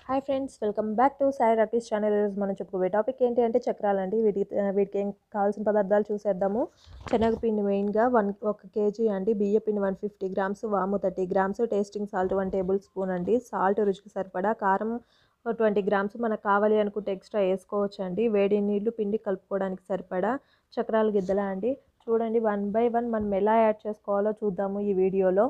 hi friends welcome back to Sai Rakesh channel ఈరోజు మనం చెప్పుకోబోయే టాపిక్ ఏంటి అంటే చక్రాలండి వీటికి వీటికి ఏం కావాల్సిన పదార్థాలు చూసేద్దాము శనగపిండి మెయిన్గా వన్ ఒక కేజీ అండి బియ్య పిండి వన్ ఫిఫ్టీ గ్రామ్స్ వాము thirty grams tasting salt one tablespoon అండి సాల్ట్ రుచికి సరిపడా కారం ట్వంటీ గ్రామ్స్ మనకు కావాలి అనుకుంటే ఎక్స్ట్రా వేసుకోవచ్చు అండి వేడి నీళ్లు పిండి కలుపుకోవడానికి సరిపడా చక్రాల గిద్దల అండి చూడండి వన్ బై వన్ మనం ఎలా యాడ్ చేసుకోవాలో చూద్దాము ఈ వీడియోలో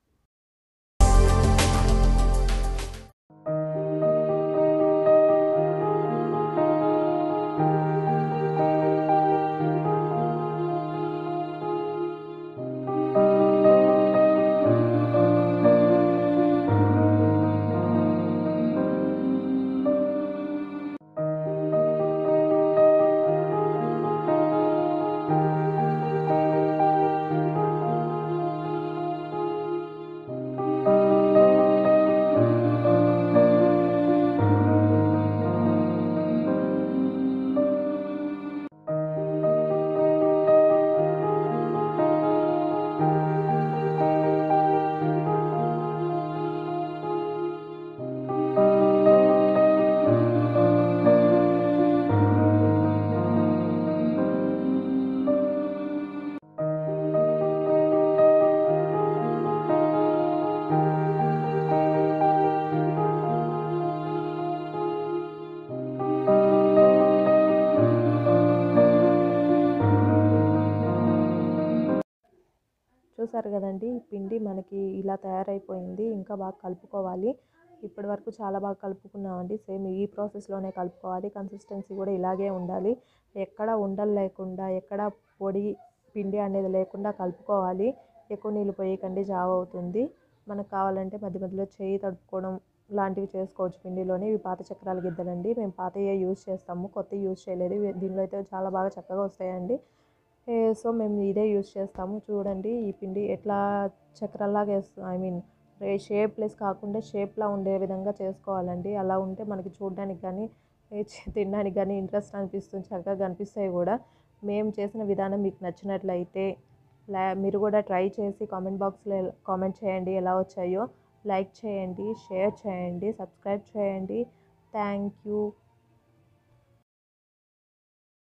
చూసారు కదండి ఈ పిండి మనకి ఇలా తయారైపోయింది ఇంకా బాగా కలుపుకోవాలి ఇప్పటి వరకు చాలా బాగా కలుపుకున్నామండి సేమ్ ఈ ప్రాసెస్లోనే కలుపుకోవాలి కన్సిస్టెన్సీ కూడా ఇలాగే ఉండాలి ఎక్కడ ఉండలు లేకుండా ఎక్కడ పొడి పిండి అనేది లేకుండా కలుపుకోవాలి ఎక్కువ నీళ్ళు పోయకండి జావ అవుతుంది మనకు కావాలంటే మధ్య మధ్యలో చేయి తడుపుకోవడం లాంటివి చేసుకోవచ్చు పిండిలోని ఇవి పాత చక్రాల గిద్దలండి మేము పాతయే యూజ్ చేస్తాము కొత్త యూజ్ చేయలేదు దీనిలో అయితే చాలా బాగా చక్కగా వస్తాయండి సో మేము ఇదే యూజ్ చేస్తాము చూడండి ఈ పిండి ఎట్లా చక్రాల్లాగా వేస్తాం ఐ మీన్ షేప్లెస్ కాకుండా షేప్లా ఉండే విధంగా చేసుకోవాలండి అలా ఉంటే మనకి చూడడానికి కానీ తినడానికి కానీ ఇంట్రెస్ట్ అనిపిస్తుంది చక్కగా కనిపిస్తాయి కూడా మేము చేసిన విధానం మీకు నచ్చినట్లయితే మీరు కూడా ట్రై చేసి కామెంట్ బాక్స్లో కామెంట్ చేయండి ఎలా వచ్చాయో లైక్ చేయండి షేర్ చేయండి సబ్స్క్రైబ్ చేయండి థ్యాంక్ యూ